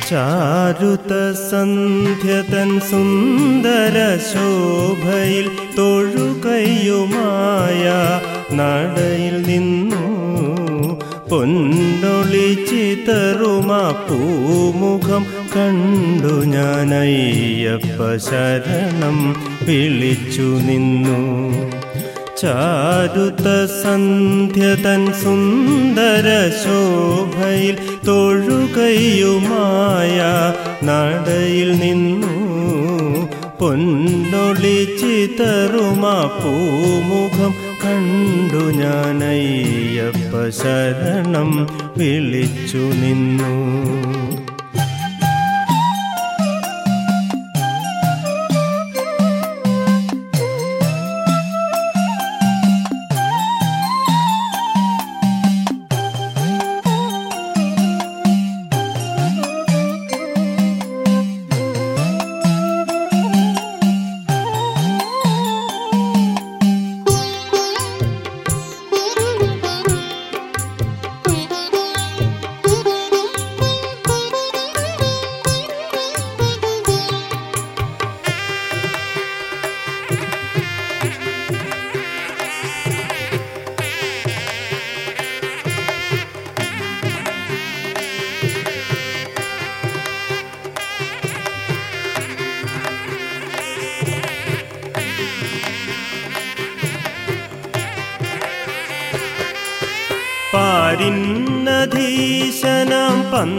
ചാരുത സന്ധ്യതൻ സുന്ദര ശോഭയിൽ തൊഴുകയുമായ നടയിൽ നിന്നു പൊന്നൊളി ചിതറുമ പൂമുഖം കണ്ടു ഞാനയ്യപ്പ ശരണം വിളിച്ചു നിന്നു ചാരുത സന്ധ്യതൻ സുന്ദര ശോഭയിൽ തൊഴുകയുമായ നടയിൽ നിന്നു പൊന്നൊളി ചിതറുമ പൂമുഖം കണ്ടു ഞാനയ്യപ്പ ശരണം വിളിച്ചു നിന്നു പാരിന്നധീശനം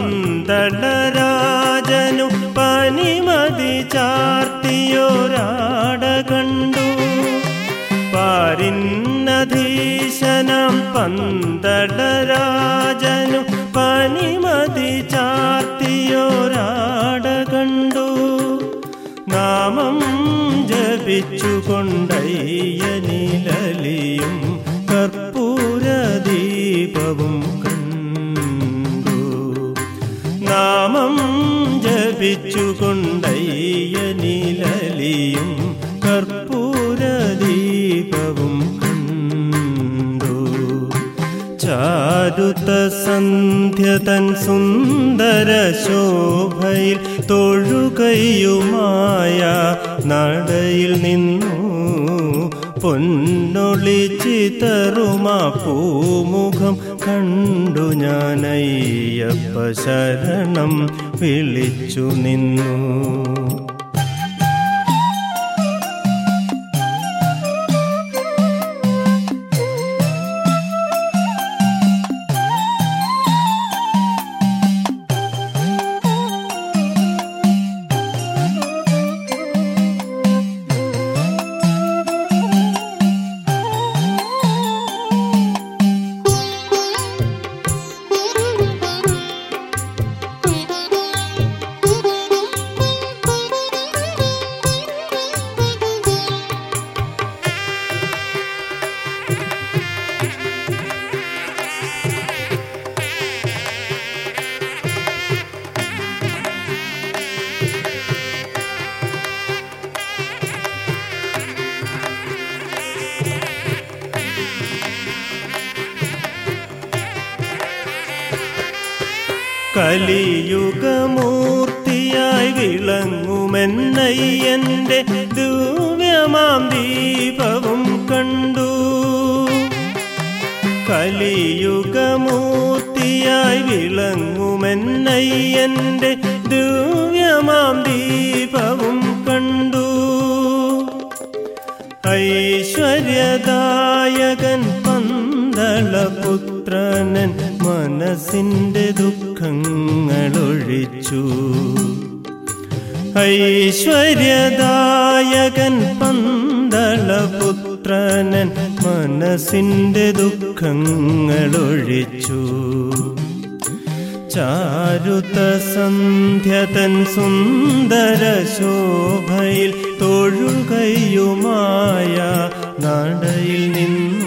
പന്തളരാജനു പനിമതി ചാർത്തിയൊരാട കണ്ടു പാരിന്നധീശനം പന്തളരാജനു പനിമതി ചാർത്തിയൊരാട കണ്ടു നാമം ജപിച്ചുകൊണ്ടയ്യനിലലിയും കർപ്പൂരദീപവും കണ്ടു നാമം ജപിച്ചുകൊണ്ടയ്യനിലലിയും കർപ്പൂരദീപവും കണ്ടു ചാരുത സന്ധ്യതൻ സുന്ദര ശോഭയിൽ തൊഴുകയുമായ നടയിൽ നിന്നു പൊന്നൊളി ചിതറുമ പൂമുഖം കണ്ടു ഞാനയ്യപ്പ ശരണം വിളിച്ചു നിന്നു കലിയുഗമൂർത്തിയായി വിളങ്ങുമെന്നയ്യന്റെ ദിവ്യമാം ദീപവും കണ്ടു കലിയുഗമൂർത്തിയായി വിളങ്ങുമെന്നയ്യന്റെ ദിവ്യമാം ദീപവും കണ്ടു ഐശ്വര്യദായകൻ പന്തളപുത്രനൻ മനസ്സിന്റെ ദുഃഖങ്ങളൊഴിച്ചു ഐശ്വര്യദായകൻ പന്തളപുത്രനൻ മനസ്സിന്റെ ദുഃഖങ്ങളൊഴിച്ചു ചാരുത സന്ധ്യതൻ സുന്ദര ശോഭയിൽ തൊഴുകയുമായ നടയിൽ നിന്നു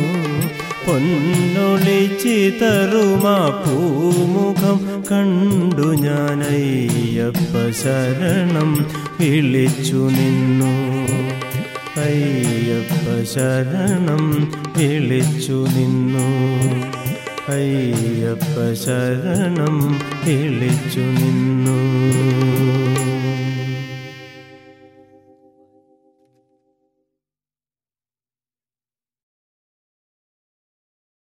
പൊന്നൊളി ചിതറുമ പൂമുഖം കണ്ടു ഞാനയ്യപ്പ ശരണം വിളിച്ചു നിന്നു അയ്യപ്പ ശരണം വിളിച്ചു നിന്നു അയ്യപ്പ ശരണം വിളിച്ചു നിന്നു